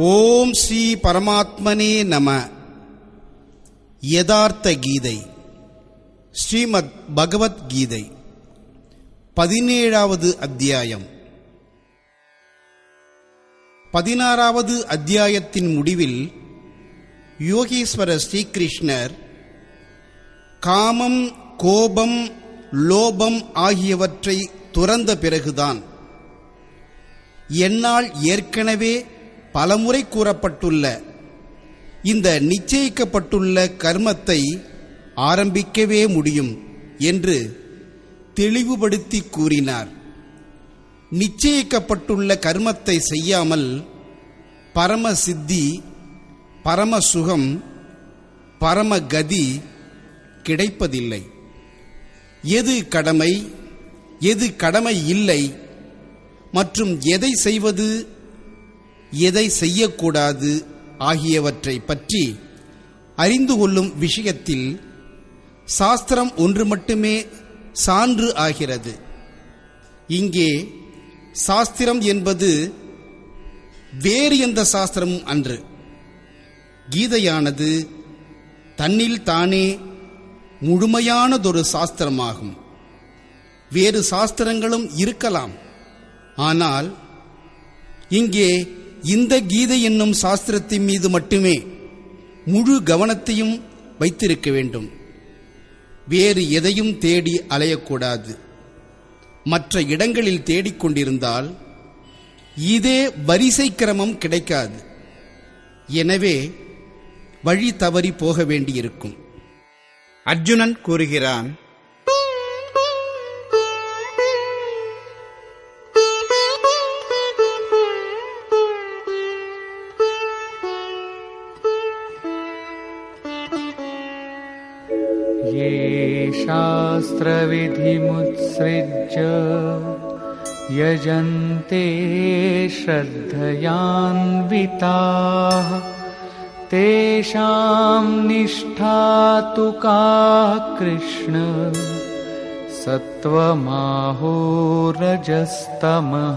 ஓம் ஸ்ரீ பரமாத்மனே நம யதார்த்த கீதை ஸ்ரீமத் பகவத்கீதை பதினேழாவது அத்தியாயம் பதினாறாவது அத்தியாயத்தின் முடிவில் யோகீஸ்வர ஸ்ரீகிருஷ்ணர் காமம் கோபம் லோபம் ஆகியவற்றை துறந்த பிறகுதான் என்னால் ஏற்கனவே பலமுறை கூறப்பட்டுள்ள இந்த நிச்சயிக்கப்பட்டுள்ள கர்மத்தை ஆரம்பிக்கவே முடியும் என்று தெளிவுபடுத்தி கூறினார் நிச்சயிக்கப்பட்டுள்ள கர்மத்தை செய்யாமல் பரம சித்தி பரம சுகம் பரம கதி கிடைப்பதில்லை எது கடமை எது கடமை இல்லை மற்றும் எதை செய்வது எதை செய்யக்கூடாது ஆகியவற்றை பற்றி அறிந்து கொள்ளும் விஷயத்தில் சாஸ்திரம் ஒன்று மட்டுமே சான்று ஆகிறது இங்கே சாஸ்திரம் என்பது வேறு எந்த சாஸ்திரமும் அன்று கீதையானது தன்னில் தானே முழுமையானதொரு சாஸ்திரமாகும் வேறு சாஸ்திரங்களும் இருக்கலாம் ஆனால் இங்கே இந்த கீதை என்னும் சாஸ்திரத்தின் மீது மட்டுமே முழு கவனத்தையும் வைத்திருக்க வேண்டும் வேறு எதையும் தேடி அலையக்கூடாது மற்ற இடங்களில் தேடிக்கொண்டிருந்தால் இதே வரிசை கிரமம் கிடைக்காது எனவே வழி தவறி போக வேண்டியிருக்கும் அர்ஜுனன் கூறுகிறான் ये शास्त्रविधिमुत्सृज्य यजन्ते श्रद्धयान्विताः तेषां निष्ठा तु का कृष्ण सत्त्वमाहोरजस्तमः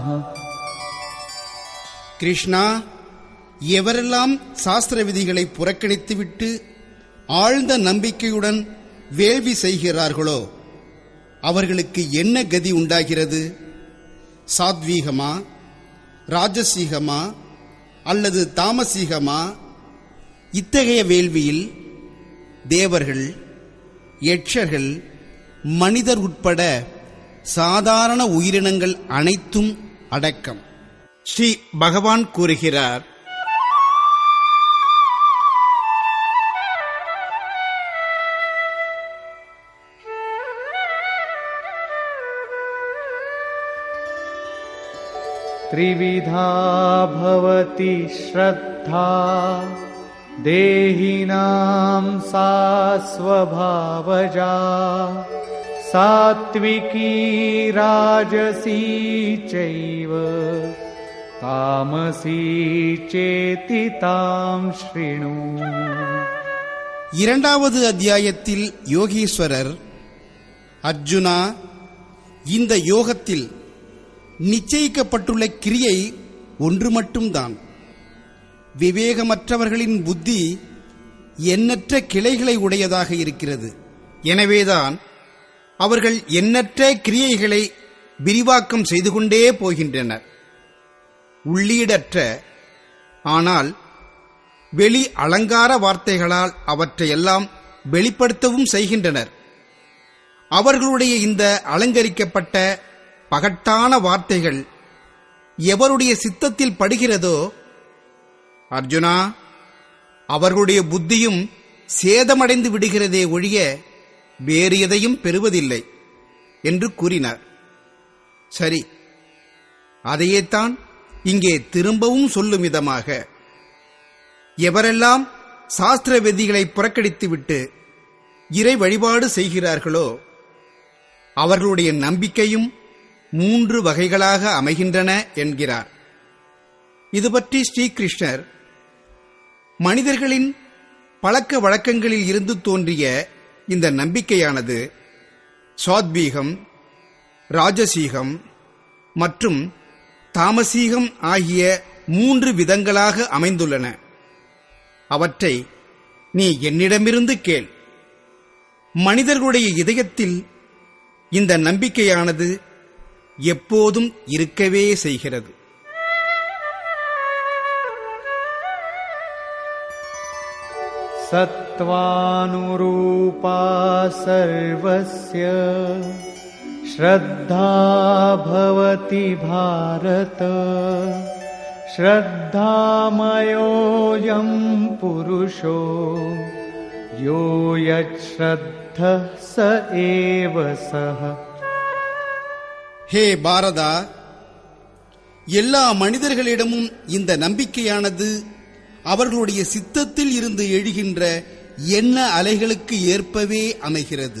கிருஷ்ணா எவரெல்லாம் சாஸ்திர விதிகளை புறக்கணித்துவிட்டு ஆழ்ந்த நம்பிக்கையுடன் வேள்வி செய்கிறார்களோ அவர்களுக்கு என்ன கதி உண்டாகிறது சாத்வீகமா ராஜசீகமா அல்லது தாமசீகமா இத்தகைய வேள்வியில் தேவர்கள் யட்சர்கள் மனிதர் உட்பட சாதாரண உயிரினங்கள் அனைத்தும் அடக்கம் ஸ்ரீ பகவான் கூறுகிறார் त्रिविधा भवति श्रद्धा देहिनां सा स्वभावजा सात्विकी राजसी चैव तामसी चेति तां शृणु இரண்டாவது அத்தியாயத்தில் யோகீஸ்வரர் அர்ஜுனா இந்த யோகத்தில் நிச்சயிக்கப்பட்டுள்ள கிரியை ஒன்று மட்டும்தான் விவேகமற்றவர்களின் புத்தி எண்ணற்ற கிளைகளை உடையதாக இருக்கிறது எனவேதான் அவர்கள் எண்ணற்ற கிரியைகளை விரிவாக்கம் செய்து கொண்டே போகின்றனர் உள்ளீடற்ற ஆனால் வெளி அலங்கார வார்த்தைகளால் அவற்றையெல்லாம் வெளிப்படுத்தவும் செய்கின்றனர் அவர்களுடைய இந்த அலங்கரிக்கப்பட்ட பகட்டான வார்த்தைகள் எவருடைய சித்தத்தில் படுகிறதோ அர்ஜுனா அவர்களுடைய புத்தியும் சேதமடைந்து விடுகிறதே ஒழிய வேறு எதையும் பெறுவதில்லை என்று கூறினார் சரி அதையேத்தான் இங்கே திரும்பவும் சொல்லும் விதமாக எவரெல்லாம் சாஸ்திர விதிகளை புறக்கணித்துவிட்டு இறை வழிபாடு செய்கிறார்களோ அவர்களுடைய நம்பிக்கையும் மூன்று வகைகளாக அமைகின்றன என்கிறார் இது பற்றி ஸ்ரீகிருஷ்ணர் மனிதர்களின் பழக்க வழக்கங்களில் இருந்து தோன்றிய இந்த நம்பிக்கையானது சாத்வீகம் ராஜசீகம் மற்றும் தாமசீகம் ஆகிய மூன்று விதங்களாக அமைந்துள்ளன அவற்றை நீ என்னிடமிருந்து கேள் மனிதர்களுடைய இதயத்தில் இந்த நம்பிக்கையானது எப்போதும் இருக்கவே செய்கிறது सत्त्वानुरूपा सर्वस्य श्रद्धा भवति भारत श्रद्धामयोऽयं पुरुषो यो यच्छ्रद्धः स एव सः ஹே பாரதா எல்லா மனிதர்களிடமும் இந்த நம்பிக்கையானது அவர்களுடைய சித்தத்தில் இருந்து எழுகின்ற எண்ண அலைகளுக்கு ஏற்பவே அமைகிறது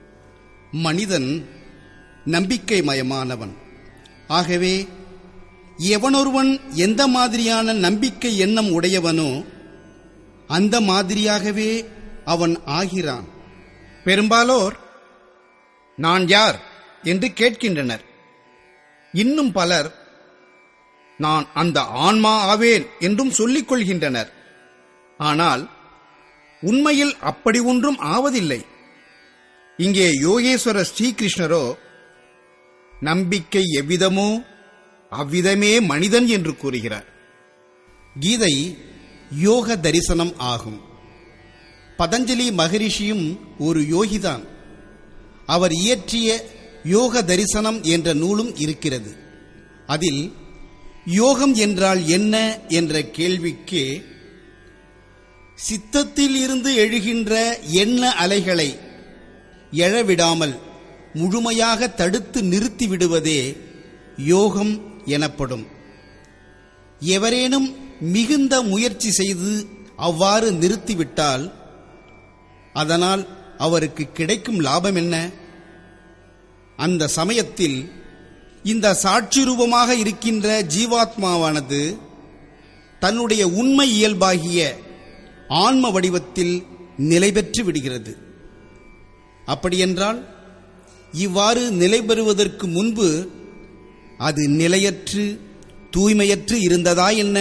மனிதன் நம்பிக்கை மயமானவன் ஆகவே எவனொருவன் எந்த மாதிரியான நம்பிக்கை எண்ணம் உடையவனோ அந்த மாதிரியாகவே அவன் ஆகிறான் பெரும்பாலோர் நான் யார் என்று கேட்கின்றனர் இன்னும் பலர் நான் அந்த ஆன்மா ஆவேன் என்றும் சொல்லிக் கொள்கின்றனர் ஆனால் உண்மையில் அப்படி ஒன்றும் ஆவதில்லை இங்கே யோகேஸ்வர ஸ்ரீகிருஷ்ணரோ நம்பிக்கை எவ்விதமோ அவ்விதமே மனிதன் என்று கூறுகிறார் கீதை யோக தரிசனம் ஆகும் பதஞ்சலி மகரிஷியும் ஒரு யோகிதான் அவர் இயற்றிய யோக தரிசனம் என்ற நூலும் இருக்கிறது அதில் யோகம் என்றால் என்ன என்ற கேள்விக்கு சித்தத்தில் இருந்து எழுகின்ற எண்ண அலைகளை எழவிடாமல் முழுமையாக தடுத்து நிறுத்தி விடுவதே யோகம் எனப்படும் எவரேனும் மிகுந்த முயற்சி செய்து அவ்வாறு நிறுத்திவிட்டால் அதனால் அவருக்கு கிடைக்கும் லாபம் என்ன அந்த சமயத்தில் இந்த சாட்சி ரூபமாக இருக்கின்ற ஜீவாத்மாவானது தன்னுடைய உண்மை இயல்பாகிய ஆன்ம வடிவத்தில் நிலை பெற்று விடுகிறது அப்படியென்றால் இவ்வாறு நிலை பெறுவதற்கு முன்பு அது நிலையற்று தூய்மையற்று இருந்ததா என்ன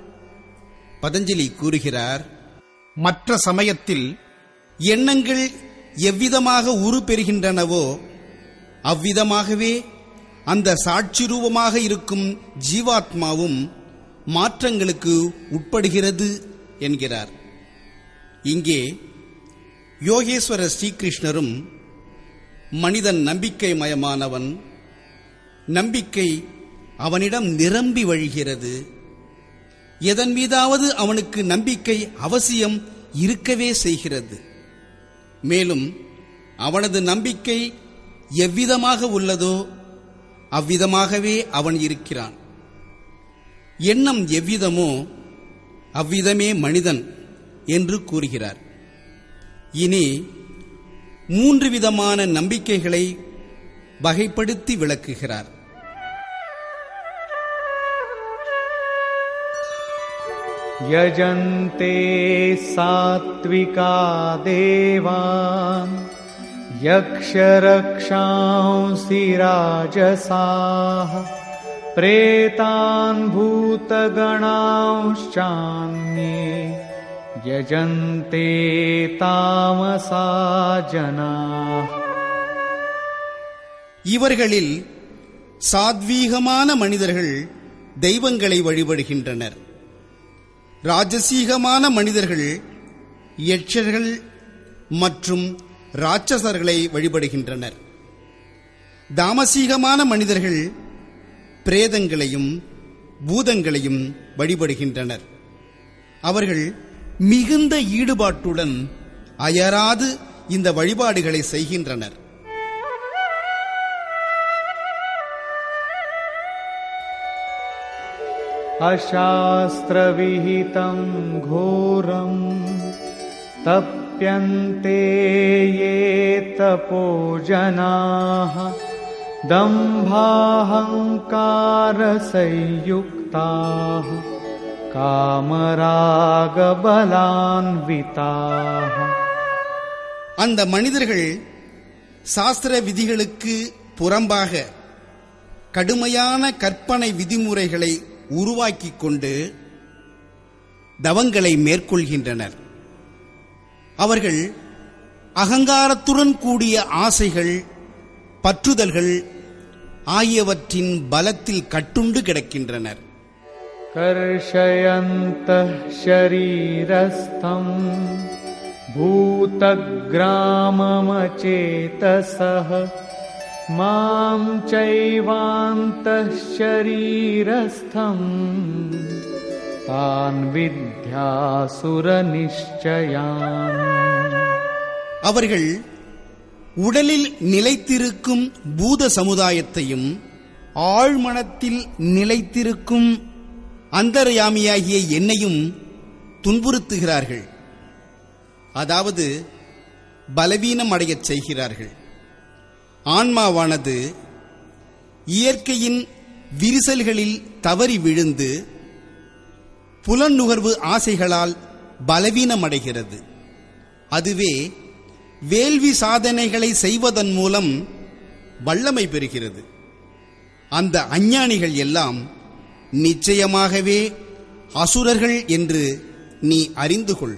பதஞ்சலி கூறுகிறார் மற்ற சமயத்தில் எண்ணங்கள் எவ்விதமாக உரு பெறுகின்றனவோ அவ்விதமாகவே அந்த சாட்சி ரூபமாக இருக்கும் ஜீவாத்மாவும் மாற்றங்களுக்கு உட்படுகிறது என்கிறார் இங்கே யோகேஸ்வர ஸ்ரீகிருஷ்ணரும் மனிதன் நம்பிக்கை மயமானவன் நம்பிக்கை அவனிடம் நிரம்பி வழிகிறது எதன் மீதாவது அவனுக்கு நம்பிக்கை அவசியம் இருக்கவே செய்கிறது மேலும் அவனது நம்பிக்கை எவ்விதமாக உள்ளதோ அவ்விதமாகவே அவன் இருக்கிறான் எண்ணம் எவ்விதமோ அவ்விதமே மனிதன் என்று கூறுகிறார் இனி மூன்று விதமான நம்பிக்கைகளை வகைப்படுத்தி விளக்குகிறார் यजन्ते सात्विका देवान् यक्षरक्षांसि राजसाः प्रेतान् भूतगणांश्चान्ये यजन्ते तामसा जनाः இவர்களில் சாத்வீகமான மனிதர்கள் தெய்வங்களை வழிபடுகின்றனர் ராஜசீகமான மனிதர்கள் யட்சர்கள் மற்றும் ராட்சசர்களை வழிபடுகின்றனர் தாமசீகமான மனிதர்கள் பிரேதங்களையும் பூதங்களையும் வழிபடுகின்றனர் அவர்கள் மிகுந்த ஈடுபாட்டுடன் அயராது இந்த வழிபாடுகளை செய்கின்றனர் अशास्त्रविहितं घोरम् तप्यन्ते ये तपो जनाः दम्भाहङ्कारसंयुक्ताः कामरागबलान्विताः அந்த மனிதர்கள் சாஸ்திர விதிகளுக்கு புறம்பாக கடுமையான கற்பனை விதிமுறைகளை உருவாக்கிக் கொண்டு தவங்களை மேற்கொள்கின்றனர் அவர்கள் அகங்காரத்துடன் கூடிய ஆசைகள் பற்றுதல்கள் ஆகியவற்றின் பலத்தில் கட்டுண்டு கிடக்கின்றனர் कर्षयन्तः शरीरस्थम् भूतग्राममचेतसः मां चैवान्तः शरीरस्थम् तान् विद्यासुरनिश्चयान् அவர்கள் உடலில் நிலைத்திருக்கும் பூத சமுதாயத்தையும் ஆழ்மனத்தில் நிலைத்திருக்கும் அந்தர்யாமியாகிய என்னையும் துன்புறுத்துகிறார்கள் அதாவது பலவீனம் அடையச் செய்கிறார்கள் ஆன்மாவானது இயற்கையின் விரிசல்களில் தவறி விழுந்து புலனுகர்வு ஆசைகளால் பலவீனமடைகிறது அதுவே வேள்வி சாதனைகளை செய்வதன் மூலம் வல்லமை பெறுகிறது அந்த அஞ்ஞானிகள் எல்லாம் நிச்சயமாகவே அசுரர்கள் என்று நீ அறிந்து கொள்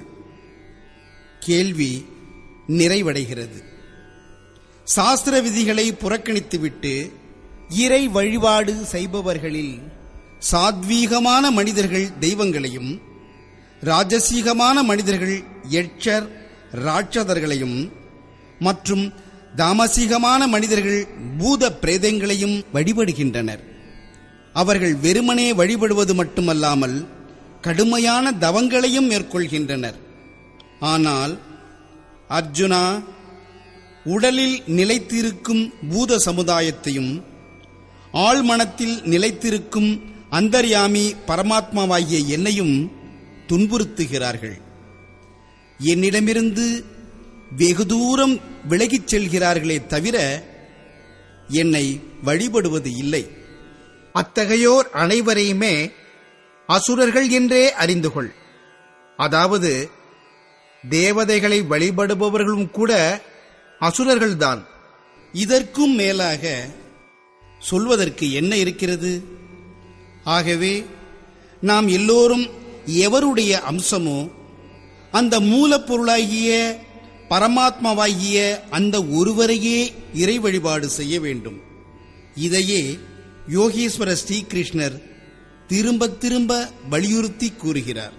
கேள்வி நிறைவடைகிறது சாஸ்திர விதிகளை புறக்கணித்துவிட்டு இறை வழிபாடு செய்பவர்களில் சாத்வீகமான மனிதர்கள் தெய்வங்களையும் ராஜசீகமான மனிதர்கள் எட்சர் ராட்சதர்களையும் மற்றும் தாமசீகமான மனிதர்கள் பூத பிரேதங்களையும் வழிபடுகின்றனர் அவர்கள் வெறுமனே வழிபடுவது மட்டுமல்லாமல் கடுமையான தவங்களையும் மேற்கொள்கின்றனர் ஆனால் அர்ஜுனா உடலில் நிலைத்திருக்கும் பூத சமுதாயத்தையும் ஆழ்மனத்தில் நிலைத்திருக்கும் அந்தர்யாமி பரமாத்மாவாகிய என்னையும் துன்புறுத்துகிறார்கள் என்னிடமிருந்து வெகு தூரம் விலகிச் செல்கிறார்களே தவிர என்னை வழிபடுவது இல்லை அத்தகையோர் அனைவரையுமே அசுரர்கள் என்றே அறிந்து கொள் அதாவது தேவதைகளை வழிபடுபவர்களும் கூட அசுரர்கள்தான் இதற்கும் மேலாக சொல்வதற்கு என்ன இருக்கிறது ஆகவே நாம் எல்லோரும் எவருடைய அம்சமோ அந்த மூலப்பொருளாகிய பரமாத்மாவாகிய அந்த ஒருவரையே இறை வழிபாடு செய்ய வேண்டும் இதையே யோகேஸ்வர ஸ்ரீகிருஷ்ணர் திரும்ப திரும்ப வலியுறுத்தி கூறுகிறார்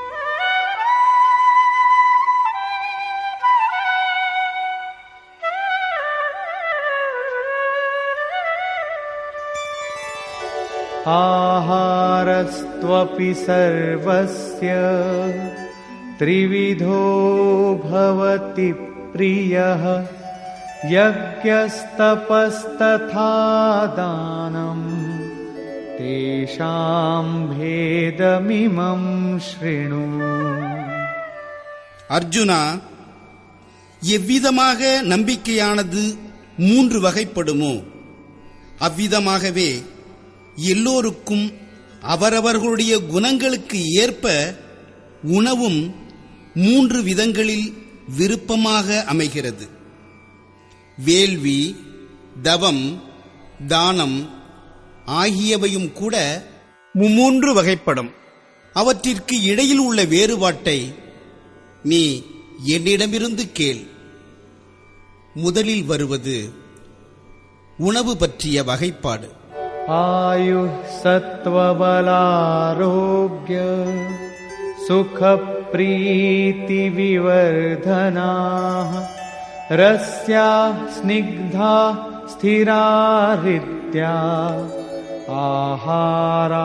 आहारस्त्वपि सर्वस्य त्रिविधो भवति प्रियः यज्ञस्तपस्तथा दानम् तेषां भेदमिमं शृणु அர்ஜுனா எவ்விதமாக நம்பிக்கையானது மூன்று வகைப்படுமோ அவ்விதமாகவே எல்லோருக்கும் அவரவர்களுடைய குணங்களுக்கு ஏற்ப உணவும் மூன்று விதங்களில் விருப்பமாக அமைகிறது வேள்வி தவம் தானம் ஆகியவையும் கூட மும்மூன்று வகைப்படும் அவற்றிற்கு இடையில் உள்ள வேறுபாட்டை நீ என்னிடமிருந்து கேள் முதலில் வருவது உணவு பற்றிய வகைப்பாடு आयुः सत्त्वबलारोग्य सुखप्रीतिविवर्धनाः रस्या स्निग्धा स्थिरा हृद्या आहारा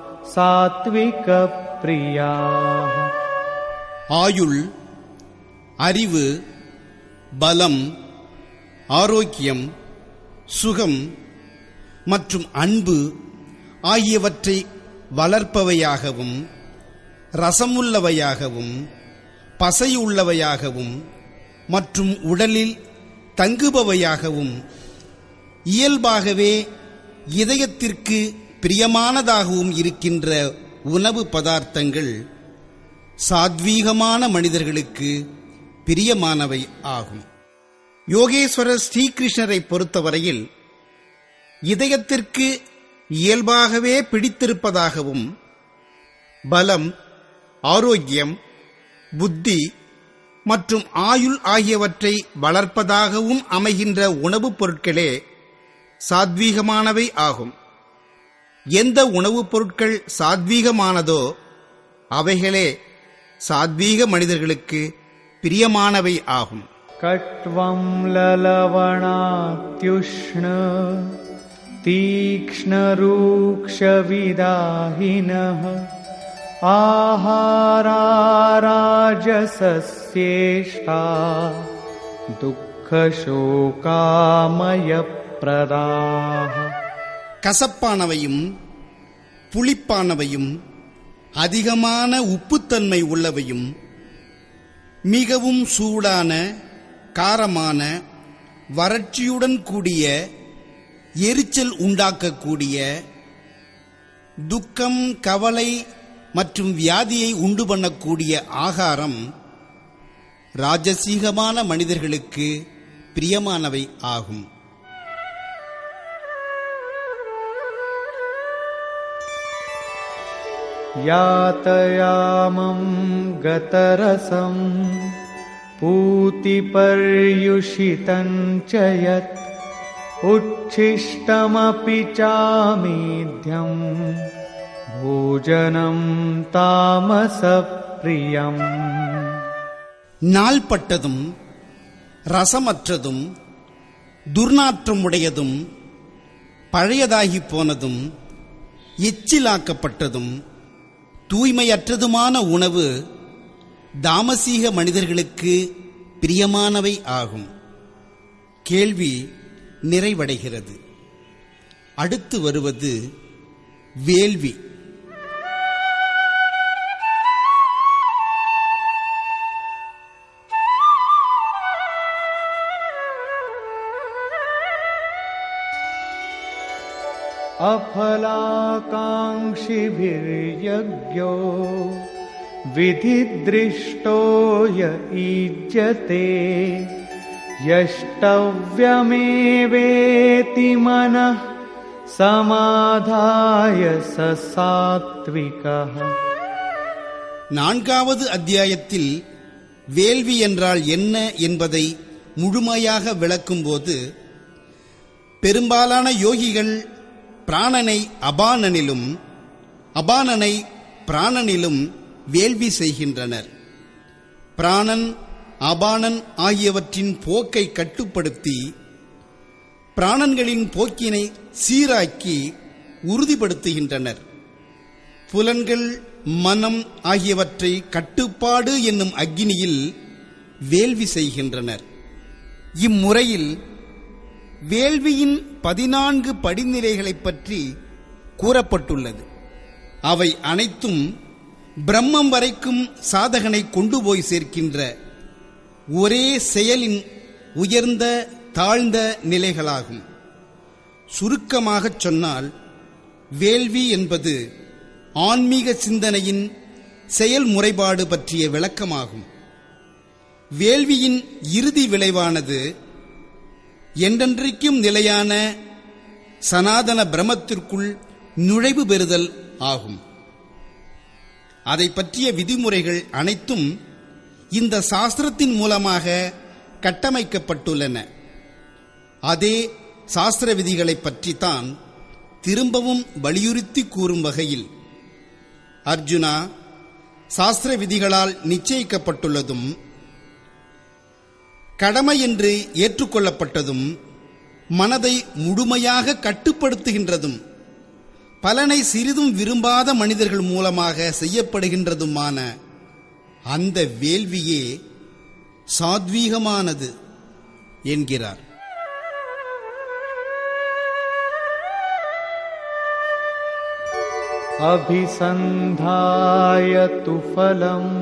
सात्विकप्रियाः ஆயுள் அறிவு பலம் ஆரோக்கியம் சுகம் மற்றும் அன்பு ஆகியவற்றை வளர்ப்பவையாகவும் ரசமுள்ளவையாகவும் பசையுள்ளவையாகவும் மற்றும் உடலில் தங்குபவையாகவும் இயல்பாகவே இதயத்திற்கு பிரியமானதாகவும் இருக்கின்ற உணவு பதார்த்தங்கள் சாத்வீகமான மனிதர்களுக்கு பிரியமானவை ஆகும் யோகேஸ்வரர் ஸ்ரீகிருஷ்ணரை பொறுத்தவரையில் இதயத்திற்கு இயல்பாகவே பிடித்திருப்பதாகவும் பலம் ஆரோக்கியம் புத்தி மற்றும் ஆயுள் ஆகியவற்றை வளர்ப்பதாகவும் அமைகின்ற உணவுப் பொருட்களே சாத்வீகமானவை ஆகும் எந்த உணவுப் பொருட்கள் சாத்வீகமானதோ அவைகளே சாத்வீக மனிதர்களுக்கு பிரியமானவை ஆகும் कट्वं ललवणात्युष्ण तीक्ष्णरूक्षविदाहिनः आहाराराजसस्येष्टा दुःखशोकामयप्रदाः கசப்பானவையும் புளிப்பானவையும் அதிகமான உப்புத்தன்மை உள்ளவையும் மிகவும் சூடான காரமான வறட்சியுடன் கூடிய எரிச்சல் உண்டாக்கக்கூடிய துக்கம் கவலை மற்றும் வியாதியை உண்டு பண்ணக்கூடிய ஆகாரம் ராஜசீகமான மனிதர்களுக்கு பிரியமானவை ஆகும் यातयामं गतरसं पूतिपर्युषितं च यत् उच्छिष्टमपि चामेध्यं भोजनं तामसप्रियम् நாள்பட்டதும் ரசமற்றதும் துர்நாற்றமுடையதும் பழையதாகிப் போனதும் எச்சிலாக்கப்பட்டதும் தூய்மையற்றதுமான உணவு தாமசீக மனிதர்களுக்கு பிரியமானவை ஆகும் கேள்வி நிறைவடைகிறது அடுத்து வருவது வேள்வி अफलाकाङ्क्षिभिर्यज्ञो विधिदृष्टो य ईज्यते यष्टव्यमेवेति मनः समाधाय स सात्विकः நான்காவது அத்தியாயத்தில் வேள்வி என்றால் என்ன என்பதை முழுமையாக விளக்கும்போது பெரும்பாலான யோகிகள் பிராணனை அபானனிலும் அபானனை பிராணனிலும் வேள்வி செய்கின்றனர் பிராணன் அபானன் ஆகியவற்றின் போக்கை கட்டுப்படுத்தி பிராணன்களின் போக்கினை சீராக்கி உறுதிப்படுத்துகின்றனர் புலன்கள் மனம் ஆகியவற்றை கட்டுப்பாடு என்னும் அக்கினியில் வேள்வி செய்கின்றனர் இம்முறையில் வேள்வியின் பதினான்கு படிநிலைகளைப் பற்றி கூறப்பட்டுள்ளது அவை அனைத்தும் பிரம்மம் வரைக்கும் சாதகனை கொண்டு போய் சேர்க்கின்ற ஒரே செயலின் உயர்ந்த தாழ்ந்த நிலைகளாகும் சுருக்கமாகச் சொன்னால் வேள்வி என்பது ஆன்மீக சிந்தனையின் செயல்முறைப்பாடு பற்றிய விளக்கமாகும் வேள்வியின் இறுதி விளைவானது என்றென்றைக்கும் நிலையான சனாதன பிரமத்திற்குள் நுழைவு பெறுதல் ஆகும் அதை பற்றிய விதிமுறைகள் அனைத்தும் இந்த சாஸ்திரத்தின் மூலமாக கட்டமைக்கப்பட்டுள்ளன அதே சாஸ்திர விதிகளைப் பற்றித்தான் திரும்பவும் வலியுறுத்தி கூறும் வகையில் அர்ஜுனா சாஸ்திர விதிகளால் நிச்சயிக்கப்பட்டுள்ளதும் கடமை என்று ஏற்றுக்கொள்ளப்பட்டதும் மனதை முழுமையாக கட்டுப்படுத்துகின்றதும் பலனை சிறிதும் விரும்பாத மனிதர்கள் மூலமாக செய்யப்படுகின்றதுமான அந்த வேள்வியே சாத்வீகமானது என்கிறார் अभिसन्धाय तु फलम्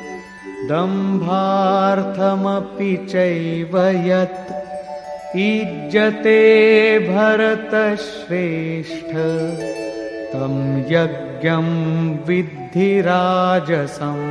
दम्भार्थमपि चैव यत् ईज्यते भरतश्रेष्ठ तं यज्ञं विद्धि राजसम्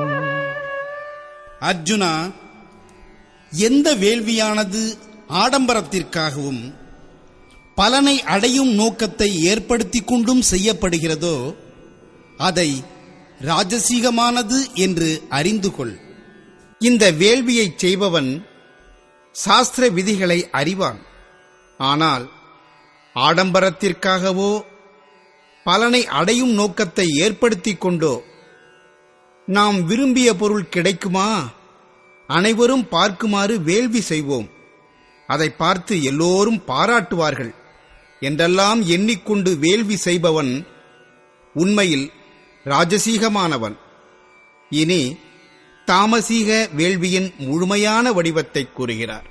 அர்ஜுனா எந்த வேள்வியானது ஆடம்பரத்திற்காகவும் பலனை அடையும் நோக்கத்தை ஏற்படுத்திக் கொண்டும் செய்யப்படுகிறதோ அதை ராஜசீகமானது என்று அறிந்து கொள் இந்த வேள்வியைச் செய்பவன் சாஸ்திர விதிகளை அறிவான் ஆனால் ஆடம்பரத்திற்காகவோ பலனை அடையும் நோக்கத்தை ஏற்படுத்திக் கொண்டோ நாம் விரும்பிய பொருள் கிடைக்குமா அனைவரும் பார்க்குமாறு வேள்வி செய்வோம் அதை பார்த்து எல்லோரும் பாராட்டுவார்கள் என்றெல்லாம் எண்ணிக்கொண்டு வேள்வி செய்பவன் உண்மையில் ராஜசீகமானவன் இனி தாமசீக வேள்வியின் முழுமையான வடிவத்தை கூறுகிறார்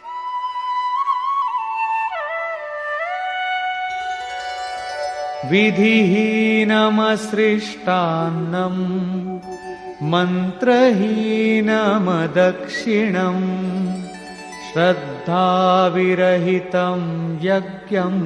विधिहीनमसृष्टान्नम् मन्त्रहीनमदक्षिणम् श्रद्धाविरहितं यज्ञम्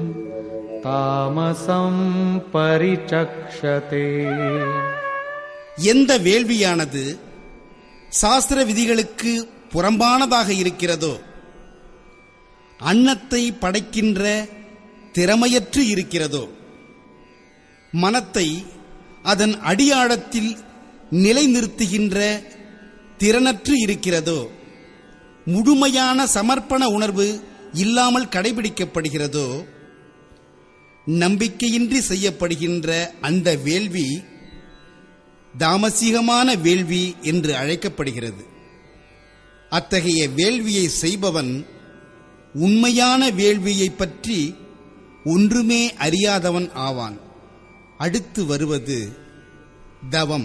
तामसं परिचक्षते எந்த வேள்வியானது சாஸ்திர விதிகளுக்கு புறம்பானதாக இருக்கிறதோ அன்னத்தை படைக்கின்ற திறமையற்று இருக்கிறதோ மனத்தை அதன் அடியாழத்தில் நிலைநிறுத்துகின்ற திறனற்று இருக்கிறதோ முழுமையான சமர்ப்பண உணர்வு இல்லாமல் கடைபிடிக்கப்படுகிறதோ நம்பிக்கையின்றி செய்யப்படுகின்ற அந்த வேள்வி தாமசீகமான வேள்வி என்று அழைக்கப்படுகிறது அத்தகைய வேள்வியை செய்பவன் உண்மையான வேள்வியைப் பற்றி ஒன்றுமே அறியாதவன் ஆவான் அடுத்து வருவது தவம்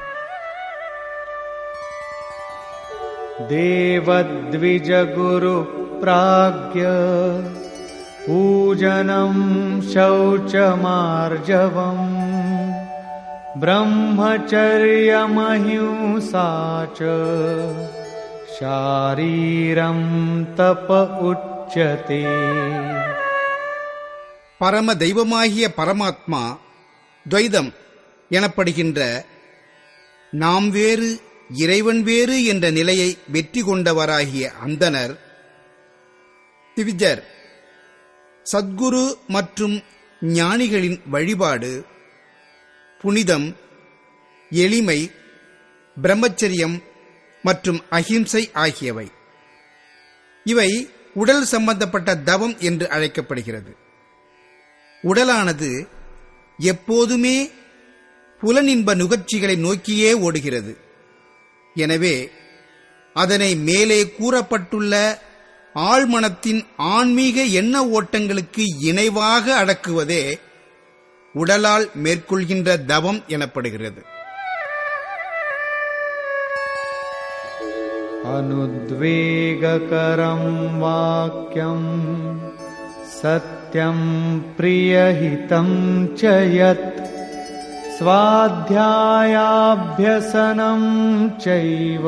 देवद्विजगुरुप्राज्ञ पूजनं शौचमार्जवम् ब्रह्मचर्यमहिंसा च शारीरं तप उच्यते பரம தெய்வமாகிய பரமாத்மா துவைதம் எனப்படுகின்ற நாம் வேறு இறைவன் வேறு என்ற நிலையை வெற்றி கொண்டவராகிய அந்தனர் திவிஜர் சத்குரு மற்றும் ஞானிகளின் வழிபாடு புனிதம் எளிமை பிரம்மச்சரியம் மற்றும் அஹிம்சை ஆகியவை இவை உடல் சம்பந்தப்பட்ட தவம் என்று அழைக்கப்படுகிறது உடலானது எப்போதுமே புலனின்ப நுகர்ச்சிகளை நோக்கியே ஓடுகிறது எனவே அதனை மேலே கூறப்பட்டுள்ள ஆழ்மனத்தின் ஆன்மீக எண்ண ஓட்டங்களுக்கு இணைவாக அடக்குவதே உடலால் மேற்கொள்கின்ற தவம் எனப்படுகிறது अनुद्वेगकरं वाक्यम् सत्यं प्रियहितं च यत् स्वाध्यायाभ्यसनं चैव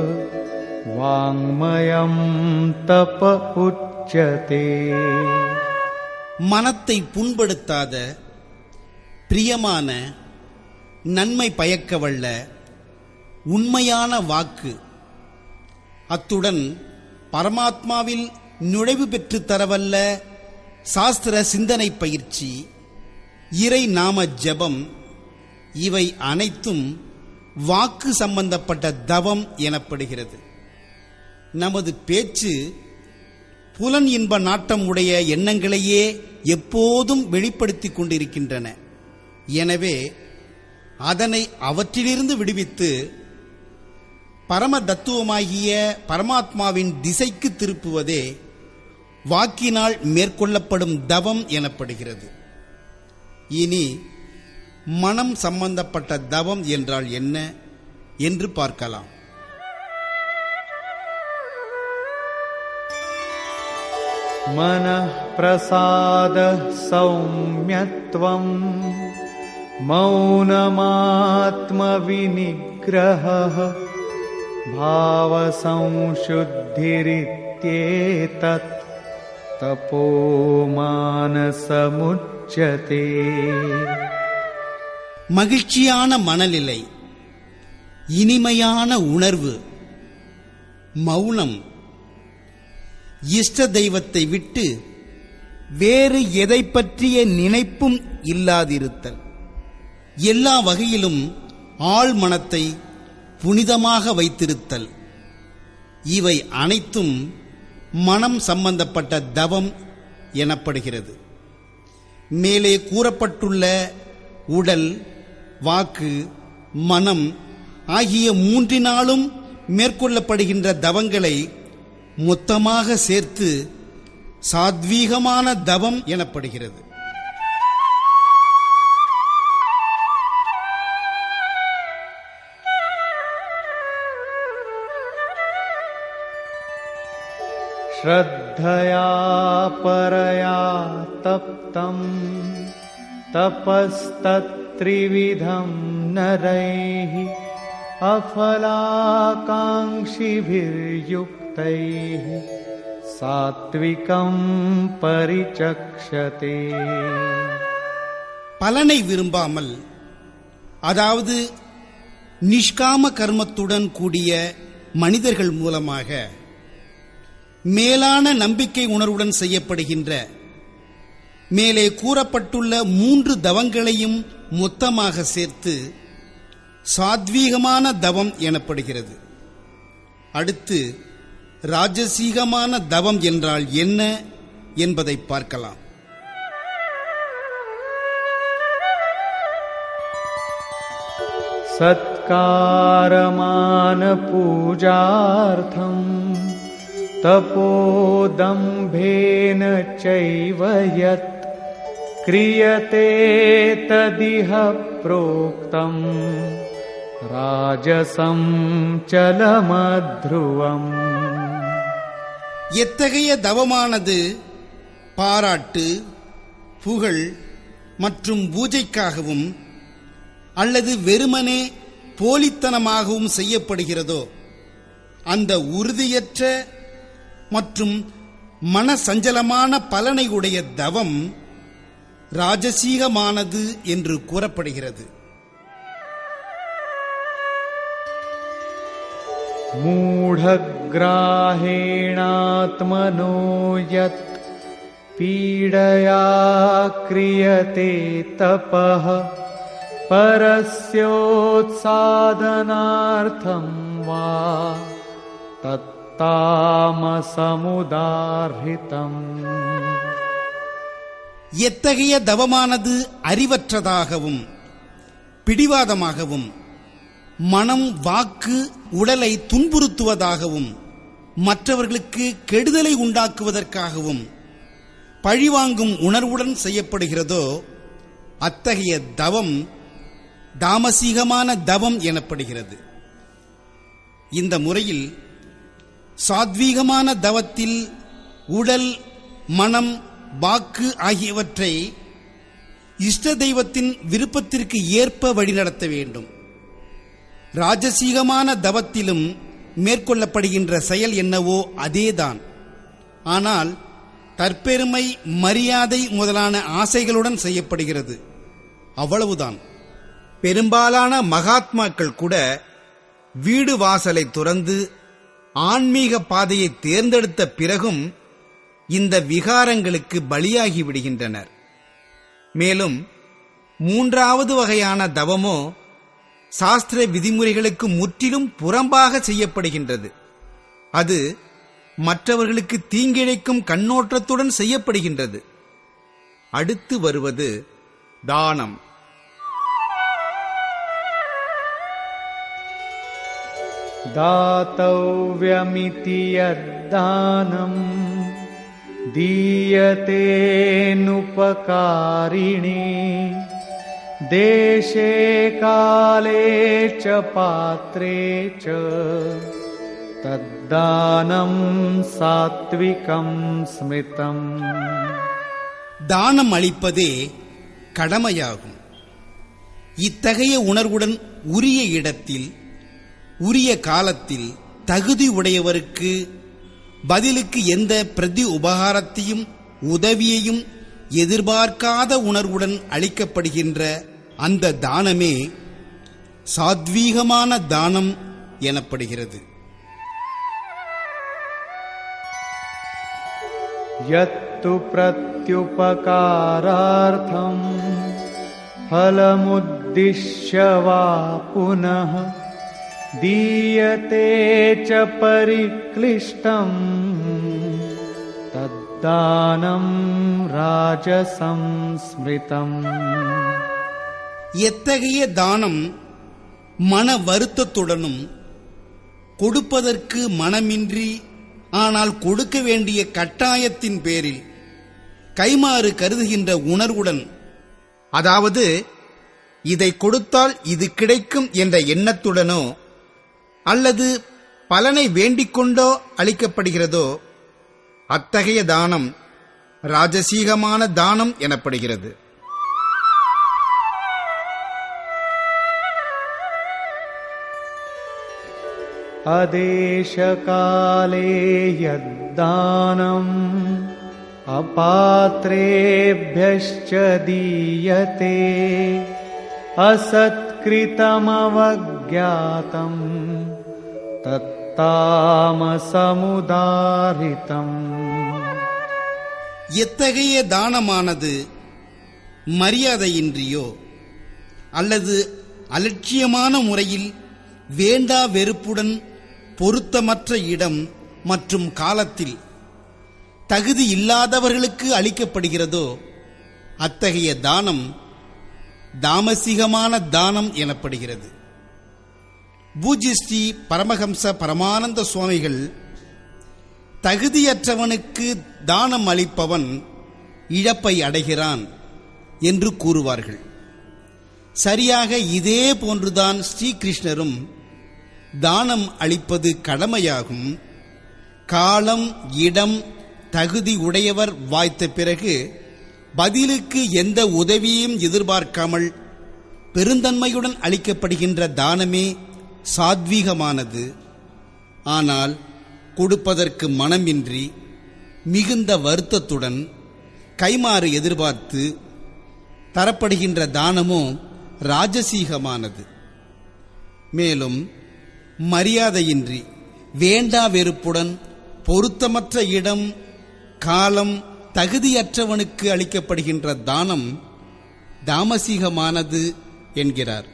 वाङ्मयं तप उच्यते மனத்தை புண்படுத்தாத பிரியமான நன்மை பயக்கவல்ல உண்மையான வாக்கு அத்துடன் பரமாத்மாவில் நுழைவு பெற்று தரவல்ல சாஸ்திர சிந்தனை பயிற்சி இறை நாம ஜெபம் இவை அனைத்தும் வாக்கு சம்பந்தப்பட்ட தவம் எனப்படுகிறது நமது பேச்சு புலன் இன்ப நாட்டம் உடைய எண்ணங்களையே எப்போதும் வெளிப்படுத்திக் கொண்டிருக்கின்றன எனவே அதனை அவற்றிலிருந்து விடுவித்து பரம தத்துவமாகிய பரமாத்மாவின் திசைக்கு திருப்புவதே வாக்கினால் மேற்கொள்ளப்படும் தவம் எனப்படுகிறது இனி மனம் சம்பந்தப்பட்ட தவம் என்றால் என்ன என்று பார்க்கலாம் मनः प्रसादः सौम्यत्वम् मौनमात्मविनिग्रहः भावसंशुद्धिरित्येतत् तपो मानसमुच्यते மகிழ்ச்சியான மனநிலை இனிமையான உணர்வு மௌனம் இஷ்ட தெய்வத்தை விட்டு வேறு எதை பற்றிய நினைப்பும் இல்லாதிருத்தல் எல்லா வகையிலும் ஆள் மனத்தை புனிதமாக வைத்திருத்தல் இவை அனைத்தும் மனம் சம்பந்தப்பட்ட தவம் எனப்படுகிறது மேலே கூறப்பட்டுள்ள உடல் வாக்கு மனம் ஆகிய மூன்றினாலும் மேற்கொள்ளப்படுகின்ற தவங்களை மொத்தமாக சேர்த்து சாத்வீகமான தவம் எனப்படுகிறது श्रद्धया परया तप्तम् तपस्तत्त्रिविधं नरैः अफलाकाङ्क्षिभिर्युक्तैः सात्विकं परिचक्षते பலனை விரும்பாமல் அதாவது நிஷ்காம கர்மத்துடன் கூடிய மனிதர்கள் மூலமாக மேலான நம்பிக்கை உணர்வுடன் செய்யப்படுகின்ற மேலே கூறப்பட்டுள்ள மூன்று தவங்களையும் மொத்தமாக சேர்த்து சாத்வீகமான தவம் எனப்படுகிறது அடுத்து ராஜசீகமான தவம் என்றால் என்ன என்பதை பார்க்கலாம் सत्कारमानपूजार्थम् तपोदम्भेन चैव यत् क्रियते तदिह प्रोक्तम् राजसं चलमध्रुवम् எத்தகைய தவமானது பாராட்டு புகழ் மற்றும் பூஜைக்காகவும் அல்லது வெறுமனே போலித்தனமாகவும் செய்யப்படுகிறதோ அந்த உறுதியற்ற மற்றும் மனசஞ்சலமான பலனை உடைய தவம் ராஜசீகமானது என்று கூறப்படுகிறது मूढग्राहेणात्मनो यत् पीडया क्रियते तपः परस्योत्सादनार्थं वा तत्तामसमुदाहृतम् எத்தகைய தவமானது அறிவற்றதாகவும் பிடிவாதமாகவும் மனம் வாக்கு உடலை துன்புறுத்துவதாகவும் மற்றவர்களுக்கு கெடுதலை உண்டாக்குவதற்காகவும் பழிவாங்கும் உணர்வுடன் செய்யப்படுகிறதோ அத்தகைய தவம் தாமசீகமான தவம் எனப்படுகிறது இந்த முறையில் சாத்வீகமான தவத்தில் உடல் மனம் வாக்கு ஆகியவற்றை இஷ்ட தெய்வத்தின் விருப்பத்திற்கு ஏற்ப வழிநடத்த வேண்டும் ராஜசீகமான தவத்திலும் மேற்கொள்ளப்படுகின்ற செயல் என்னவோ அதேதான் ஆனால் தற்பெருமை மரியாதை முதலான ஆசைகளுடன் செய்யப்படுகிறது அவ்வளவுதான் பெரும்பாலான மகாத்மாக்கள் கூட வீடு வாசலை துறந்து ஆன்மீக பாதையை தேர்ந்தெடுத்த பிறகும் இந்த விகாரங்களுக்கு பலியாகி விடுகின்றனர் மேலும் மூன்றாவது வகையான தவமோ சாஸ்திர விதிமுறைகளுக்கு முற்றிலும் புறம்பாக செய்யப்படுகின்றது அது மற்றவர்களுக்கு தீங்கிழைக்கும் கண்ணோட்டத்துடன் செய்யப்படுகின்றது அடுத்து வருவது தானம் दातव्यमिति यद्दानम् दीयतेऽनुपकारिणे देशे काले च पात्रे च तद्दानं सात्विकं स्मृतम् தானம் அளிப்பதே கடமையாகும் இத்தகைய உணர்வுடன் உரிய இடத்தில் உரிய காலத்தில் தகுதி உடையவருக்கு பதிலுக்கு எந்த பிரதி உபகாரத்தையும் உதவியையும் எதிர்பார்க்காத உணர்வுடன் அளிக்கப்படுகின்ற அந்த தானமே சாத்வீகமான தானம் எனப்படுகிறது यत्तु प्रत्युपकारार्थम् फलमुद्दिश्य वा पुनः दीयते च परिक्लिष्टम् तद्दानं राजसंस्मृतम् எத்தகைய தானம் மன வருத்தத்துடனும் கொடுப்பதற்கு மனமின்றி ஆனால் கொடுக்க வேண்டிய கட்டாயத்தின் பேரில் கைமாறு கருதுகின்ற உணர்வுடன் அதாவது இதை கொடுத்தால் இது கிடைக்கும் என்ற எண்ணத்துடனோ அல்லது பலனை வேண்டிக் கொண்டோ அளிக்கப்படுகிறதோ அத்தகைய தானம் ராஜசீகமான தானம் எனப்படுகிறது अदेशकाले यद्दानम् अपात्रेभ्यश्च दीयते असत्कृतमवज्ञातम् तत्तामसमुदारितम् எத்தகைய தானமானது மரியாதையின்றியோ அல்லது அலட்சியமான முறையில் வேண்டா வெறுப்புடன் பொருத்தமற்ற இடம் மற்றும் காலத்தில் தகுதி இல்லாதவர்களுக்கு அளிக்கப்படுகிறதோ அத்தகைய தானம் தாமசிகமான தானம் எனப்படுகிறது பூஜ்ய ஸ்ரீ பரமஹம்ச பரமானந்த சுவாமிகள் தகுதியற்றவனுக்கு தானம் அளிப்பவன் இழப்பை அடைகிறான் என்று கூறுவார்கள் சரியாக இதே போன்றுதான் ஸ்ரீகிருஷ்ணரும் தானம் அளிப்பது கடமையாகும் காலம் இடம் தகுதி உடையவர் வாய்த்த பிறகு பதிலுக்கு எந்த உதவியும் எதிர்பார்க்காமல் பெருந்தன்மையுடன் அளிக்கப்படுகின்ற தானமே சாத்வீகமானது ஆனால் கொடுப்பதற்கு மனமின்றி மிகுந்த வருத்தத்துடன் கைமாறு எதிர்பார்த்து தரப்படுகின்ற தானமோ ராஜசீகமானது மேலும் மரியாதையின்றி வேண்டா வெறுப்புடன் பொருத்தமற்ற இடம் காலம் தகுதியற்றவனுக்கு அளிக்கப்படுகின்ற தானம் தாமசீகமானது என்கிறார்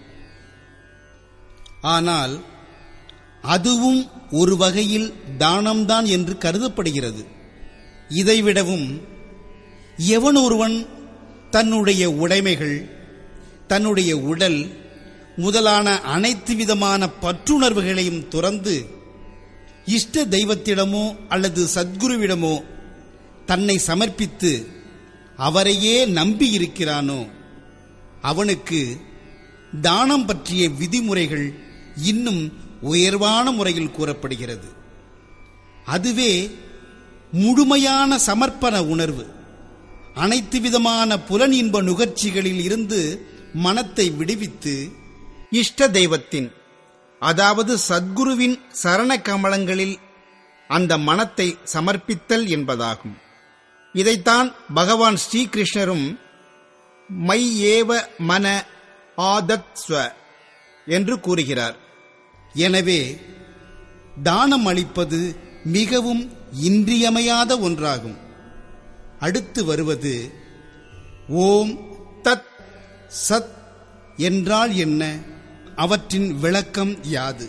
ஆனால் அதுவும் ஒரு வகையில் தானம்தான் என்று கருதப்படுகிறது இதைவிடவும் எவன் ஒருவன் தன்னுடைய உடைமைகள் தன்னுடைய உடல் முதலான அனைத்து விதமான பற்றுணர்வுகளையும் துறந்து இஷ்ட தெய்வத்திடமோ அல்லது சத்குருவிடமோ தன்னை சமர்ப்பித்து அவரையே நம்பி இருக்கிறானோ அவனுக்கு தானம் பற்றிய விதிமுறைகள் இன்னும் உயர்வான முறையில் கூறப்படுகிறது அதுவே முழுமையான சமர்ப்பண உணர்வு அனைத்து விதமான புலன் இன்ப நுகர்ச்சிகளில் இருந்து மனத்தை விடுவித்து இஷ்ட தெய்வத்தின் அதாவது சத்குருவின் சரண கமலங்களில் அந்த மனத்தை சமர்ப்பித்தல் என்பதாகும் இதைத்தான் பகவான் ஸ்ரீகிருஷ்ணரும் மை ஏவ மன ஆதத்ஸ்வ என்று கூறுகிறார் எனவே தானம் அளிப்பது மிகவும் இன்றியமையாத ஒன்றாகும் அடுத்து வருவது ஓம் தத் சத் என்றால் என்ன அவற்றின் விளக்கம் யாது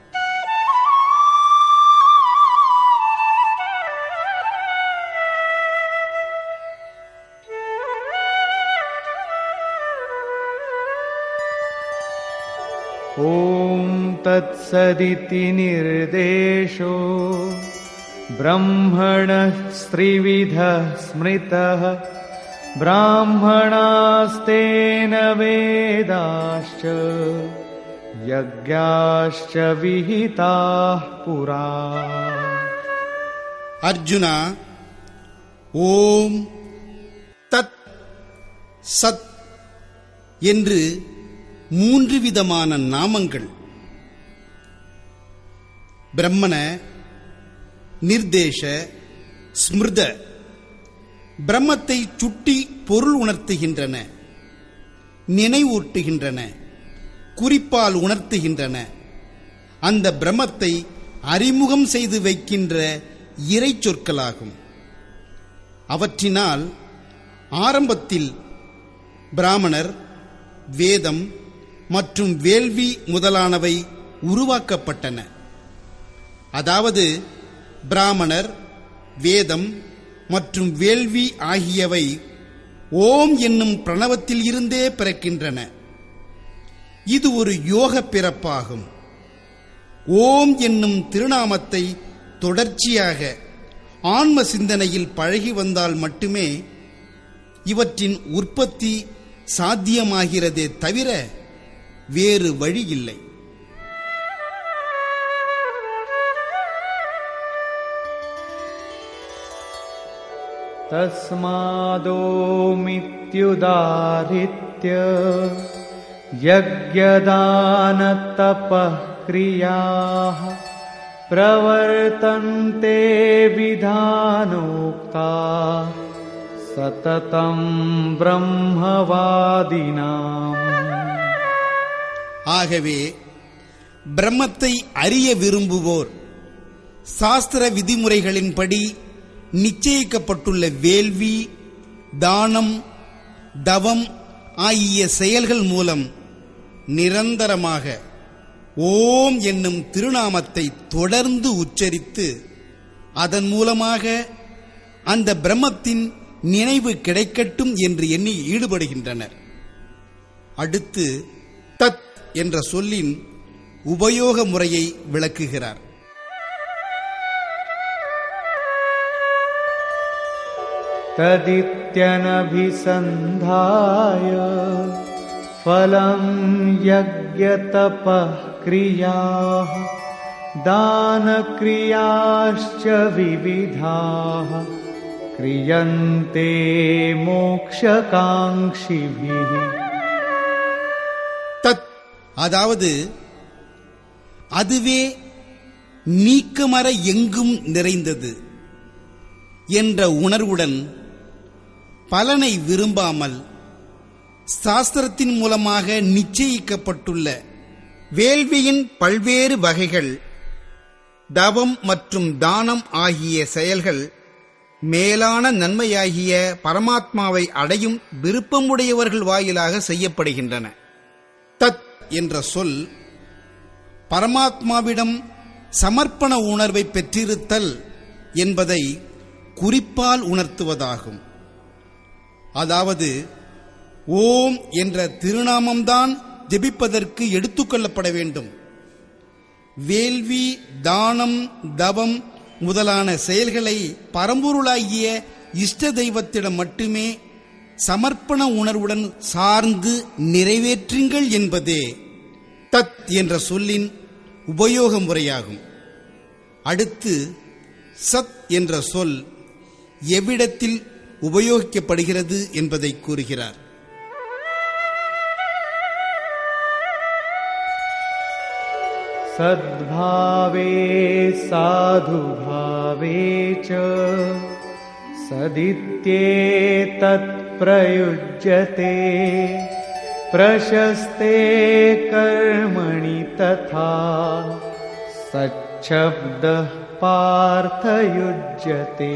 ॐ तत्सदिति निर्देशो ब्रह्मणः स्त्रिविधः स्मृतः ब्राह्मणास्तेन वेदाश्च यज्ञाश्च विहिताः पुरा அர்ஜுனா ஓம் தத் சத் என்று மூன்று விதமான நாமங்கள் பிரம்மண நிர்தேச ஸ்மிருத பிரம்மத்தை சுட்டி பொருள் உணர்த்துகின்றன நினைவூட்டுகின்றன குறிப்பால் உணர்த்துகின்றன அந்த பிரம்மத்தை அறிமுகம் செய்து வைக்கின்ற இறை சொற்களாகும் அவற்றினால் ஆரம்பத்தில் பிராமணர் வேதம் மற்றும் வேள்வி முதலானவை உருவாக்கப்பட்டன அதாவது பிராமணர் வேதம் மற்றும் வேள்வி ஆகியவை ஓம் என்னும் பிரணவத்தில் இருந்தே பிறக்கின்றன இது ஒரு யோக பிறப்பாகும் ஓம் என்னும் திருநாமத்தை தொடர்ச்சியாக ஆன்ம சிந்தனையில் பழகி வந்தால் மட்டுமே இவற்றின் உற்பத்தி சாத்தியமாகிறதே தவிர வேறு வழி இல்லை तस्मादोमित्युदाहृत्य यज्ञदानतपः क्रियाः प्रवर्तन्ते विधानोक्ता सततं ब्रह्मवादिनाम् ஆகவே பிரம்மத்தை அறிய விரும்புவோர் சாஸ்திர விதிமுறைகளின்படி நிச்சயிக்கப்பட்டுள்ள வேள்வி தானம் தவம் ஆகிய செயல்கள் மூலம் நிரந்தரமாக ஓம் என்னும் திருநாமத்தை தொடர்ந்து உச்சரித்து அதன் மூலமாக அந்த பிரம்மத்தின் நினைவு கிடைக்கட்டும் என்று எண்ணி ஈடுபடுகின்றனர் அடுத்து தத் என்ற சொல்லின் உபயோக முறையை விளக்குகிறார் तदित्यनभिसन्धाय फलं यज्ञतपः क्रियाः दानक्रियाश्च विविधाः क्रियन्ते मोक्षकाङ्क्षिभिः தத் அதாவது அதுவே நீக்கமர எங்கும் நிறைந்தது என்ற உணர்வுடன் பலனை விரும்பாமல் சாஸ்திரத்தின் மூலமாக நிச்சயிக்கப்பட்டுள்ள வேள்வியின் பல்வேறு வகைகள் தவம் மற்றும் தானம் ஆகிய செயல்கள் மேலான நன்மையாகிய பரமாத்மாவை அடையும் விருப்பமுடையவர்கள் வாயிலாக செய்யப்படுகின்றன தத் என்ற சொல் பரமாத்மாவிடம் சமர்ப்பண உணர்வை பெற்றிருத்தல் என்பதை குறிப்பால் உணர்த்துவதாகும் அதாவது ஓம் என்ற திருநாமம்தான் ஜெபிப்பதற்கு எடுத்துக்கொள்ளப்பட வேண்டும் வேள்வி தானம் தவம் முதலான செயல்களை பரம்பொருளாகிய இஷ்ட தெய்வத்திடம் மட்டுமே சமர்ப்பண உணர்வுடன் சார்ந்து நிறைவேற்றுங்கள் என்பதே தத் என்ற சொல்லின் உபயோக முறையாகும் அடுத்து சத் என்ற சொல் எவ்விடத்தில் உபயோகிக்கப்படுகிறது என்பதை கூறுகிறார் सद्भावे साधुभावे च सदित्येतत्प्रयुज्यते प्रशस्ते कर्मणि तथा सच्छब्दः पार्थयुज्यते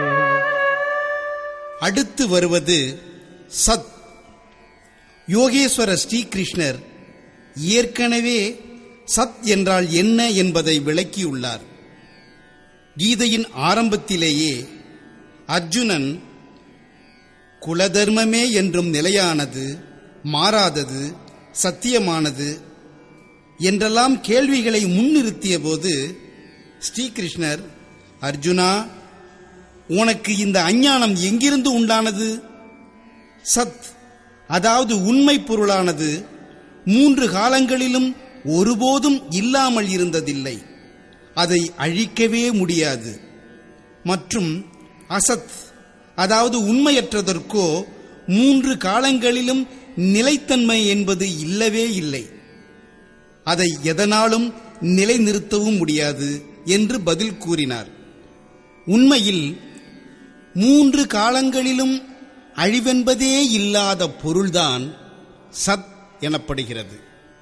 அடுத்து வருவது சத் யோகேஸ்வர ஸ்ரீகிருஷ்ணர் ஏற்கனவே சத் என்றால் என்ன என்பதை விளக்கியுள்ளார் கீதையின் ஆரம்பத்திலேயே அர்ஜுனன் குலதர்மமே என்றும் நிலையானது மாறாதது சத்தியமானது என்றெல்லாம் கேள்விகளை முன்னிறுத்திய போது ஸ்ரீகிருஷ்ணர் அர்ஜுனா உனக்கு இந்த அஞ்ஞானம் எங்கிருந்து உண்டானது சத் அதாவது உண்மை பொருளானது மூன்று காலங்களிலும் ஒருபோதும் இல்லாமல் இருந்ததில்லை அதை அழிக்கவே முடியாது மற்றும் அசத் அதாவது உண்மையற்றதற்கோ மூன்று காலங்களிலும் நிலைத்தன்மை என்பது இல்லவே இல்லை அதை எதனாலும் நிலைநிறுத்தவும் முடியாது என்று பதில் கூறினார் உண்மையில் மூன்று காலங்களிலும் அழிவென்பதே இல்லாத பொருள்தான் சத் எனப்படுகிறது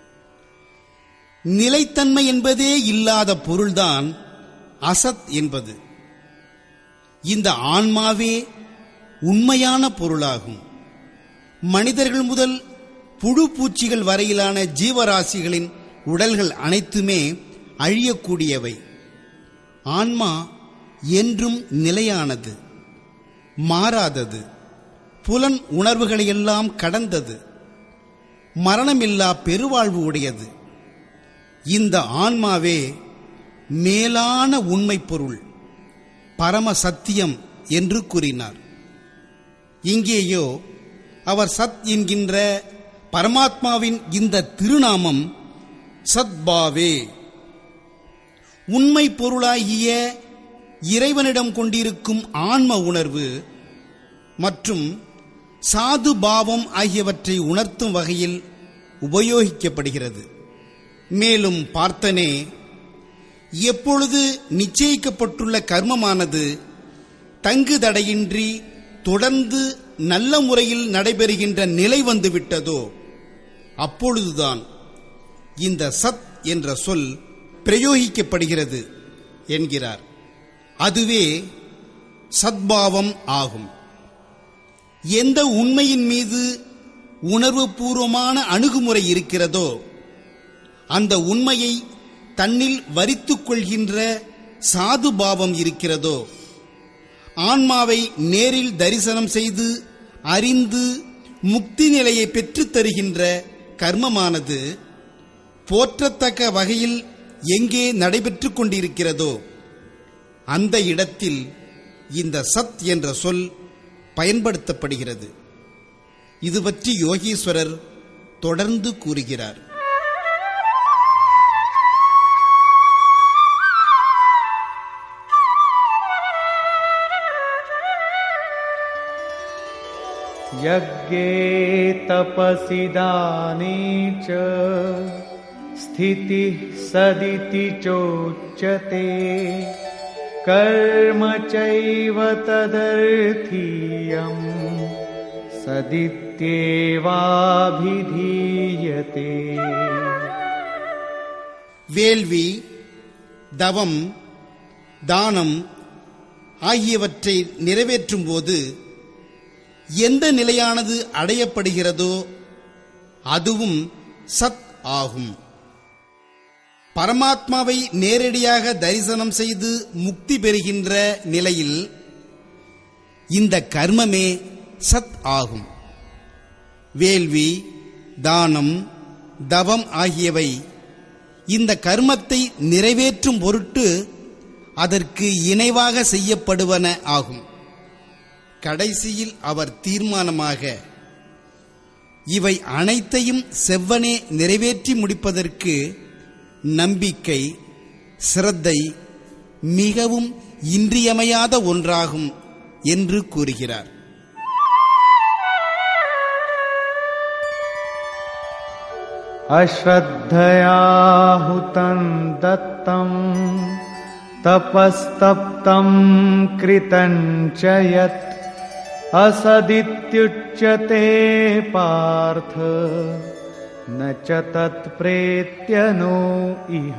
நிலைத்தன்மை என்பதே இல்லாத பொருள்தான் அசத் என்பது இந்த ஆன்மாவே உண்மையான பொருளாகும் மனிதர்கள் முதல் புழு பூச்சிகள் வரையிலான ஜீவராசிகளின் உடல்கள் அனைத்துமே அழியக்கூடியவை ஆன்மா என்றும் நிலையானது மாறாதது புலன் உணர்வுகளையெல்லாம் கடந்தது மரணமில்லா பெருவாழ்வு உடையது இந்த ஆன்மாவே மேலான உண்மை பொருள் பரம சத்தியம் என்று கூறினார் இங்கேயோ அவர் சத் என்கின்ற பரமாத்மாவின் இந்த திருநாமம் சத்பாவே உண்மை பொருளாகிய இறைவனிடம் கொண்டிருக்கும் ஆன்ம உணர்வு மற்றும் சாது பாவம் ஆகியவற்றை உணர்த்தும் வகையில் உபயோகிக்கப்படுகிறது மேலும் பார்த்தனே எப்பொழுது நிச்சயிக்கப்பட்டுள்ள கர்மமானது தங்கு தடையின்றி தொடர்ந்து நல்ல முறையில் நடைபெறுகின்ற நிலை வந்துவிட்டதோ அப்பொழுதுதான் இந்த சத் என்ற சொல் பிரயோகிக்கப்படுகிறது என்கிறார் அதுவே சத்பாவம் ஆகும் எந்த உண்மையின் மீது உணர்வுபூர்வமான அணுகுமுறை இருக்கிறதோ அந்த உண்மையை தன்னில் வரித்துக் கொள்கின்ற சாது பாவம் இருக்கிறதோ ஆன்மாவை நேரில் தரிசனம் செய்து அறிந்து முக்தி நிலையை பெற்றுத் தருகின்ற கர்மமானது போற்றத்தக்க வகையில் எங்கே நடைபெற்றுக் கொண்டிருக்கிறதோ அந்த இடத்தில் இந்த சத் என்ற சொல் பயன்படுத்தப்படுகிறது இது பற்றி யோகீஸ்வரர் தொடர்ந்து கூறுகிறார் यज्ञे तपसि दाने च स्थितिः सदिति चोच्यते कर्म चैव तदर्थीयम् सदित्येवाभिधीयते வேள்வி தவம் தானம் ஆகியவற்றை நிறைவேற்றும் போது எந்த நிலையானது அடையப்படுகிறதோ அதுவும் சத் ஆகும் பரமாத்மாவை நேரடியாக தரிசனம் செய்து முக்தி பெறுகின்ற நிலையில் இந்த கர்மமே சத் ஆகும் வேள்வி தானம் தவம் ஆகியவை இந்த கர்மத்தை நிறைவேற்றும் பொருட்டு அதற்கு இணைவாக செய்யப்படுவன ஆகும் கடைசியில் அவர் தீர்மானமாக இவை அனைத்தையும் செவ்வனே நிறைவேற்றி முடிப்பதற்கு நம்பிக்கை சிரத்தை மிகவும் இன்றியமையாத ஒன்றாகும் என்று கூறுகிறார் अश्रद्धया हुतं दत्तं तपस्तप्तं कृतं च यत् असदित्युच्यते पार्थ न च तत्प्रेत्यनो इह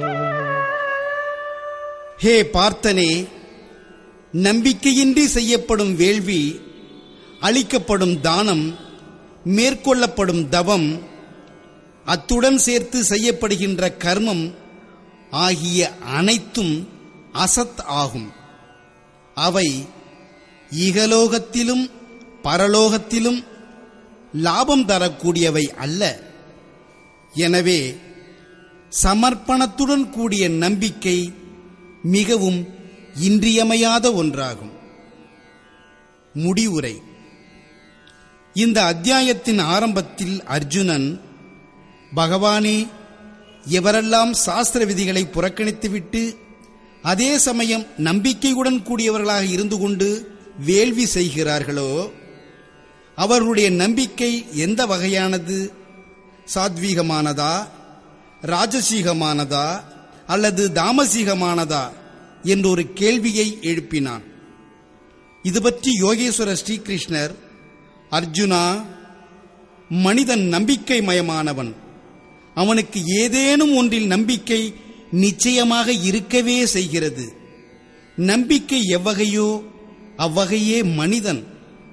ஹே பார்த்தனே நம்பிக்கையின்றி செய்யப்படும் வேள்வி அளிக்கப்படும் தானம் மேற்கொள்ளப்படும் தவம் அத்துடன் சேர்த்து செய்யப்படுகின்ற கர்மம் ஆகிய அனைத்தும் அசத் ஆகும் அவை இகலோகத்திலும் பரலோகத்திலும் லாபம் தரக்கூடியவை அல்ல எனவே சமர்ப்பணத்துடன் கூடிய நம்பிக்கை மிகவும் இன்றியமையாத ஒன்றாகும் முடிவுரை இந்த அத்தியாயத்தின் ஆரம்பத்தில் அர்ஜுனன் பகவானே எவரெல்லாம் சாஸ்திர விதிகளை புறக்கணித்துவிட்டு அதே சமயம் நம்பிக்கையுடன் கூடியவர்களாக இருந்து கொண்டு வேள்வி செய்கிறார்களோ அவர்களுடைய நம்பிக்கை எந்த வகையானது சாத்வீகமானதா ராஜசீகமானதா அல்லது தாமசீகமானதா என்றொரு கேள்வியை எழுப்பினான் இது பற்றி யோகேஸ்வர ஸ்ரீகிருஷ்ணர் அர்ஜுனா மனிதன் நம்பிக்கை மயமானவன் அவனுக்கு ஏதேனும் ஒன்றில் நம்பிக்கை நிச்சயமாக இருக்கவே செய்கிறது நம்பிக்கை எவ்வகையோ அவ்வகையே மனிதன்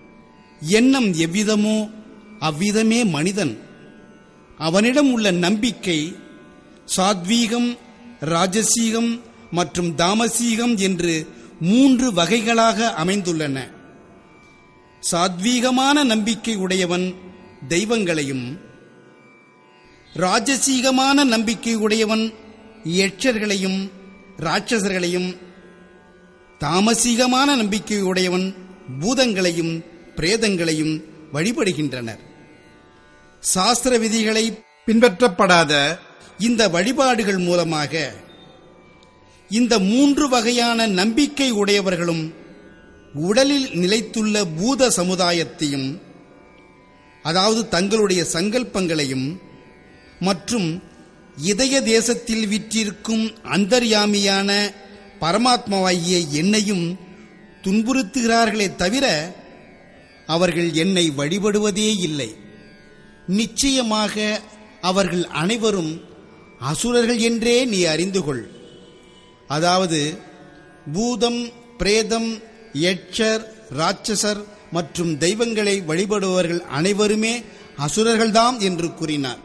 எண்ணம் எவ்விதமோ அவ்விதமே மனிதன் அவனிடம் உள்ள நம்பிக்கை சாத்வீகம் ராஜசீகம் மற்றும் தாமசீகம் என்று மூன்று வகைகளாக அமைந்துள்ளன சாத்வீகமான நம்பிக்கை உடையவன் தெய்வங்களையும் ராஜசீகமான நம்பிக்கை உடையவன் யட்சர்களையும் ராட்சசர்களையும் தாமசீகமான நம்பிக்கை உடையவன் பூதங்களையும் பிரேதங்களையும் வழிபடுகின்றனர் சாஸ்திர விதிகளை பின்பற்றப்படாத இந்த வழிபாடுகள் மூலமாக இந்த மூன்று வகையான நம்பிக்கை உடையவர்களும் உடலில் நிலைத்துள்ள பூத சமுதாயத்தையும் அதாவது தங்களுடைய சங்கல்பங்களையும் மற்றும் இதய தேசத்தில் விற்றிருக்கும் அந்தர்யாமியான பரமாத்மாவாகிய என்னையும் துன்புறுத்துகிறார்களே தவிர அவர்கள் என்னை வழிபடுவதே இல்லை நிச்சயமாக அவர்கள் அனைவரும் அசுரர்கள் என்றே நீ அறிந்து கொள் அதாவது பூதம் பிரேதம் யட்சர் ராட்சசர் மற்றும் தெய்வங்களை வழிபடுபவர்கள் அனைவருமே அசுரர்கள்தாம் என்று கூறினார்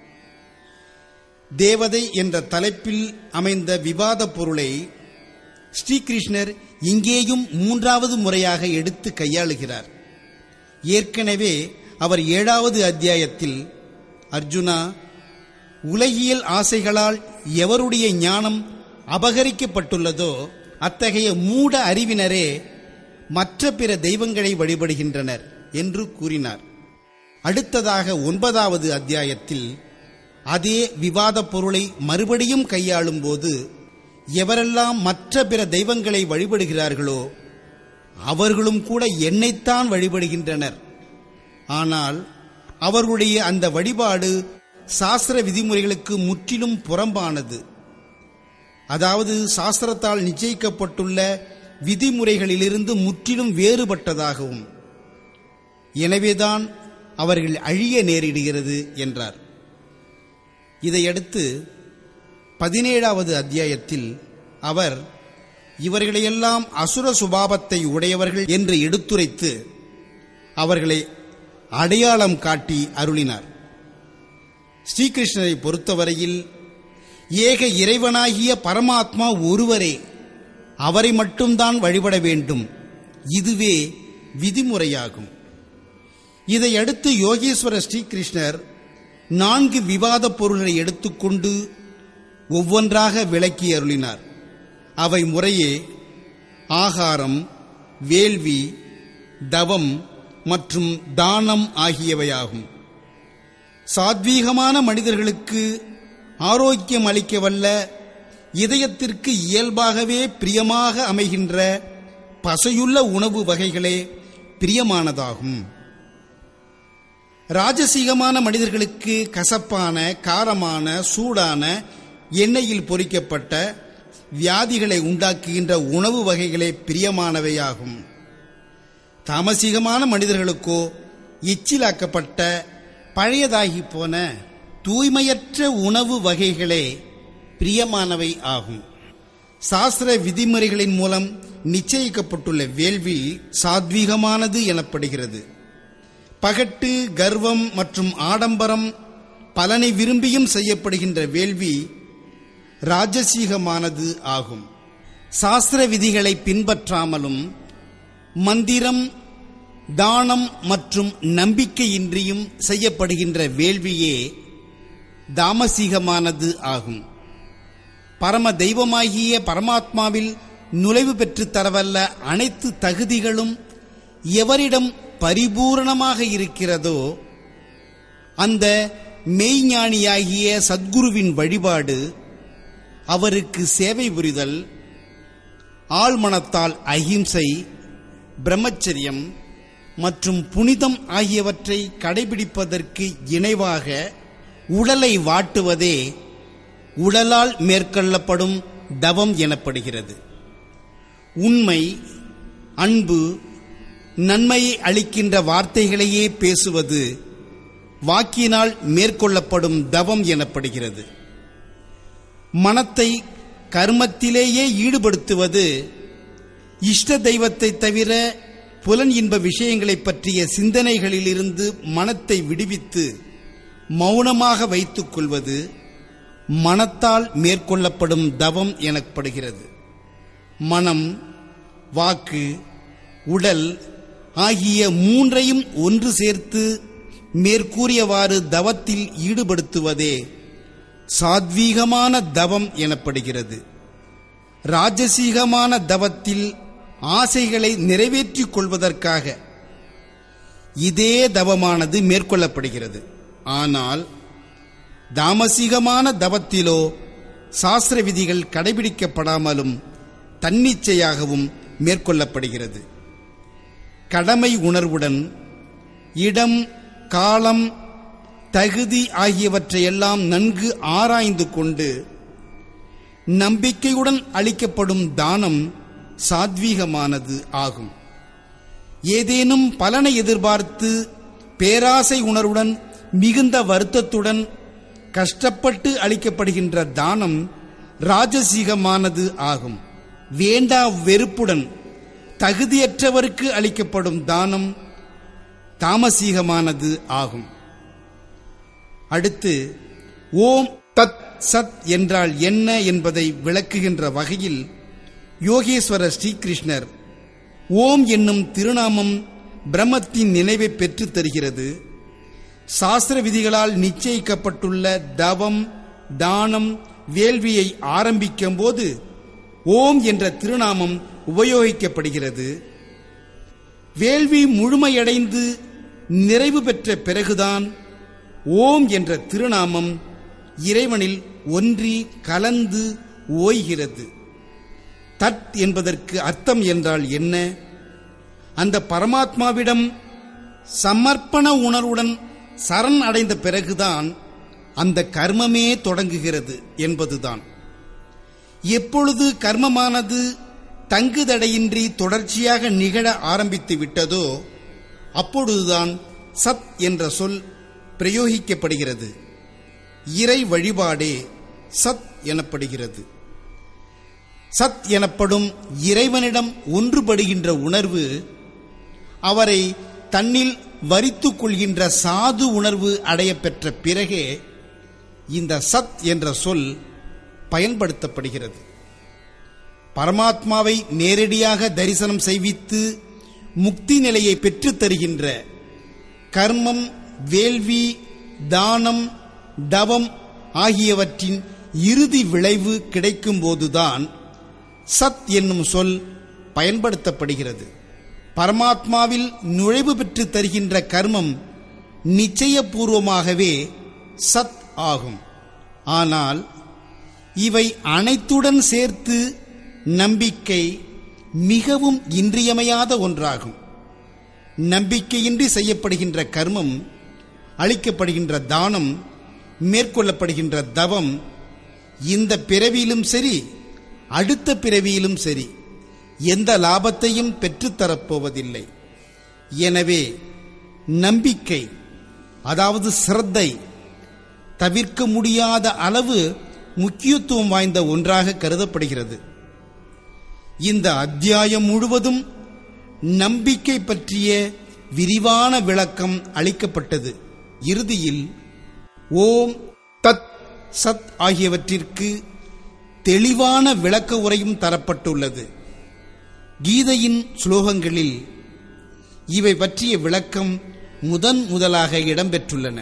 தேவதை என்ற தலைப்பில் அமைந்த விவாத பொருளை ஸ்ரீகிருஷ்ணர் இங்கேயும் மூன்றாவது முறையாக எடுத்து கையாளுகிறார் ஏற்கனவே அவர் ஏழாவது அத்தியாயத்தில் அர்ஜுனா உலகியல் ஆசைகளால் எவருடைய ஞானம் அபகரிக்கப்பட்டுள்ளதோ அத்தகைய மூட அறிவினரே மற்ற பிற தெய்வங்களை வழிபடுகின்றனர் என்று கூறினார் அடுத்ததாக ஒன்பதாவது அத்தியாயத்தில் அதே விவாத பொருளை மறுபடியும் கையாளும் போது எவரெல்லாம் மற்ற பிற தெய்வங்களை வழிபடுகிறார்களோ அவர்களும் கூட என்னைத்தான் வழிபடுகின்றனர் ஆனால் அவர்களுடைய அந்த வழிபாடு சாஸ்திர விதிமுறைகளுக்கு முற்றிலும் புறம்பானது அதாவது சாஸ்திரத்தால் நிச்சயிக்கப்பட்டுள்ள விதிமுறைகளிலிருந்து முற்றிலும் வேறுபட்டதாகவும் எனவேதான் அவர்கள் அழிய நேரிடுகிறது என்றார் இதையடுத்து பதினேழாவது அத்தியாயத்தில் அவர் இவர்களையெல்லாம் அசுர சுபாவத்தை உடையவர்கள் என்று எடுத்துரைத்து அவர்களை அடையாளம் காட்டி அருளினார் ஸ்ரீகிருஷ்ணரை பொறுத்தவரையில் ஏக இறைவனாகிய பரமாத்மா ஒருவரே அவரை மட்டும்தான் வழிபட வேண்டும் இதுவே விதிமுறையாகும் இதையடுத்து யோகேஸ்வர ஸ்ரீகிருஷ்ணர் நான்கு விவாத பொருள்களை எடுத்துக்கொண்டு ஒவ்வொன்றாக விளக்கி அருளினார் அவை முறையே ஆகாரம் வேள்வி தவம் மற்றும் தானம் ஆகியவையாகும் சாத்வீகமான மனிதர்களுக்கு ஆரோக்கியம் அளிக்க வல்ல இதயத்திற்கு இயல்பாகவே பிரியமாக அமைகின்ற பசையுள்ள உணவு வகைகளே பிரியமானதாகும் ராஜசீகமான மனிதர்களுக்கு கசப்பான காரமான சூடான எண்ணெயில் பொரிக்கப்பட்ட வியாதிகளை உண்டாக்குகின்ற உணவு வகைகளே பிரியமானவையாகும் தாமசீகமான மனிதர்களுக்கோ எச்சிலாக்கப்பட்ட பழையதாகி போன தூய்மையற்ற உணவு வகைகளே பிரியமானவை ஆகும் சாஸ்திர விதிமுறைகளின் மூலம் நிச்சயிக்கப்பட்டுள்ள வேள்வி சாத்வீகமானது எனப்படுகிறது பகட்டு கர்வம் மற்றும் ஆடம்பரம் பலனை விரும்பியும் செய்யப்படுகின்ற வேள்வி ராஜசீகமானது ஆகும் சாஸ்திர விதிகளை பின்பற்றாமலும் மந்திரம் தானம் மற்றும் நம்பிக்கையின்றியும் செய்யப்படுகின்ற வேள்வியே தாமசீகமானது ஆகும் பரம தெய்வமாகிய பரமாத்மாவில் நுழைவு பெற்று தரவல்ல அனைத்து தகுதிகளும் எவரிடம் பரிபூரணமாக இருக்கிறதோ அந்த மெய்ஞானியாகிய சத்குருவின் வழிபாடு அவருக்கு சேவை புரிதல் ஆழ்மனத்தால் அகிம்சை பிரம்மச்சரியம் மற்றும் புனிதம் ஆகியவற்றை கடைபிடிப்பதற்கு இணைவாக உடலை வாட்டுவதே உடலால் மேற்கொள்ளப்படும் தவம் எனப்படுகிறது உண்மை அன்பு நன்மையை அளிக்கின்ற வார்த்தைகளையே பேசுவது வாக்கினால் மேற்கொள்ளப்படும் தவம் எனப்படுகிறது மனத்தை கர்மத்திலேயே ஈடுபடுத்துவது இஷ்ட தெய்வத்தை தவிர புலன் இன்ப விஷயங்களைப் பற்றிய சிந்தனைகளிலிருந்து மனத்தை விடுவித்து மௌனமாக வைத்துக் கொள்வது மனத்தால் மேற்கொள்ளப்படும் தவம் எனப்படுகிறது மனம் வாக்கு உடல் ஆகிய மூன்றையும் ஒன்று சேர்த்து மேற்கூறியவாறு தவத்தில் ஈடுபடுத்துவதே சாத்வீகமான தவம் எனப்படுகிறது ராஜசீகமான தவத்தில் ஆசைகளை நிறைவேற்றிக் கொள்வதற்காக இதே தவமானது மேற்கொள்ளப்படுகிறது ஆனால் தாமசீகமான தவத்திலோ சாஸ்திர விதிகள் கடைபிடிக்கப்படாமலும் தன்னிச்சையாகவும் மேற்கொள்ளப்படுகிறது கடமை உணர்வுடன் இடம் காலம் தகுதி ஆகியவற்றையெல்லாம் நன்கு ஆராய்ந்து கொண்டு நம்பிக்கையுடன் அளிக்கப்படும் தானம் சாத்வீகமானது ஆகும் ஏதேனும் பலனை எதிர்பார்த்து பேராசை உணர்வுடன் மிகுந்த வருத்தத்துடன் கஷ்டப்பட்டு அளிக்கப்படுகின்ற தானம் ராஜசீகமானது ஆகும் வேண்டா வெறுப்புடன் தகுதியற்றவருக்கு அளிக்கப்படும் தானம் தாமசீகமானது ஆகும் அடுத்து ஓம் தத் சத் என்றால் என்ன என்பதை விளக்குகின்ற வகையில் யோகேஸ்வர ஸ்ரீகிருஷ்ணர் ஓம் என்னும் திருநாமம் பிரம்மத்தின் நினைவை பெற்றுத் தருகிறது சாஸ்திர விதிகளால் நிச்சயிக்கப்பட்டுள்ள தவம் தானம் வேள்வியை ஆரம்பிக்கும் போது ஓம் என்ற திருநாமம் உபயோகிக்கப்படுகிறது வேள்வி முழுமையடைந்து நிறைவு பெற்ற பிறகுதான் ஓம் என்ற திருநாமம் இறைவனில் ஒன்றி கலந்து ஓய்கிறது தட் என்பதற்கு அர்த்தம் என்றால் என்ன அந்த பரமாத்மாவிடம் சமர்ப்பண உணர்வுடன் சரண் அடைந்த பிறகுதான் அந்த கர்மமே தொடங்குகிறது என்பதுதான் எப்பொழுது கர்மமானது தங்குதடையின்றி தொடர்ச்சியாக நிகழ ஆரம்பித்து விட்டதோ அப்பொழுதுதான் சத் என்ற சொல் பிரயோகிக்கப்படுகிறது இறை வழிபாடே சத் எனப்படுகிறது சத் எனப்படும் இறைவனிடம் ஒன்றுபடுகின்ற உணர்வு அவரை தன்னில் வரித்துக் கொள்கின்ற சாது உணர்வு அடையப்பெற்ற பிறகே இந்த சத் என்ற சொல் பயன்படுத்தப்படுகிறது பரமாத்மாவை நேரடியாக தரிசனம் செய்வித்து முக்தி நிலையை பெற்றுத் தருகின்ற கர்மம் வேள்வி தானம் தவம் ஆகியவற்றின் இறுதி விளைவு கிடைக்கும்போதுதான் சத் என்னும் சொல் பயன்படுத்தப்படுகிறது பரமாத்மாவில் நுழைவு பெற்று தருகின்ற கர்மம் நிச்சயபூர்வமாகவே சத் ஆகும் ஆனால் இவை அனைத்துடன் சேர்த்து நம்பிக்கை மிகவும் இன்றியமையாத ஒன்றாகும் நம்பிக்கையின்றி செய்யப்படுகின்ற கர்மம் அளிக்கப்படுகின்ற தானம் மேற்கொள்ளப்படுகின்ற தவம் இந்த பிறவியிலும் சரி அடுத்த பிறவியிலும் சரி எந்த லாபத்தையும் பெற்றுத்தரப்போவதில்லை எனவே நம்பிக்கை அதாவது சிரத்தை தவிர்க்க முடியாத அளவு முக்கியத்துவம் வாய்ந்த ஒன்றாக கருதப்படுகிறது இந்த அத்தியாயம் முழுவதும் நம்பிக்கை பற்றிய விரிவான விளக்கம் அளிக்கப்பட்டது இறுதியில் ஓம் தத் சத் ஆகியவற்றிற்கு தெளிவான விளக்க உரையும் தரப்பட்டுள்ளது கீதையின் ஸ்லோகங்களில் இவை பற்றிய விளக்கம் முதன் முதலாக இடம்பெற்றுள்ளன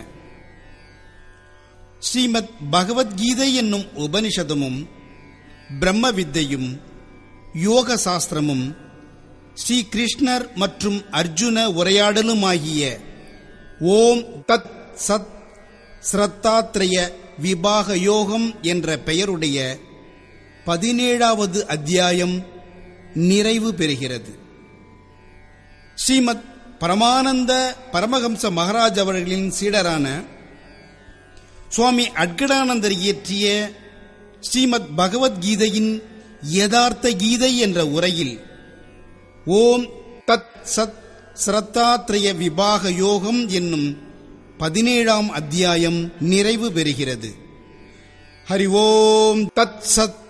ஸ்ரீமத் பகவத்கீதை என்னும் உபனிஷதமும் பிரம்ம வித்தையும் யோக சாஸ்திரமும் ஸ்ரீ கிருஷ்ணர் மற்றும் அர்ஜுன உரையாடலுமாகிய ஓம் தத் சத் ஸ்ரத்தாத்ரய விபாக யோகம் என்ற பெயருடைய பதினேழாவது அத்தியாயம் நிறைவு பெறுகிறது ஸ்ரீமத் பரமானந்த பரமஹம்ச மகாராஜ் அவர்களின் சீடரான சுவாமி அட்கடானந்தர் இயற்றிய ஸ்ரீமத் பகவத்கீதையின் யதார்த்த கீதை என்ற உரையில் ஓம் தத் சத் ஸ்ரத்தாத்ரய விபாக யோகம் என்னும் பதினேழாம் அத்தியாயம் நிறைவு பெறுகிறது ஹரி ஓம் தத் சத்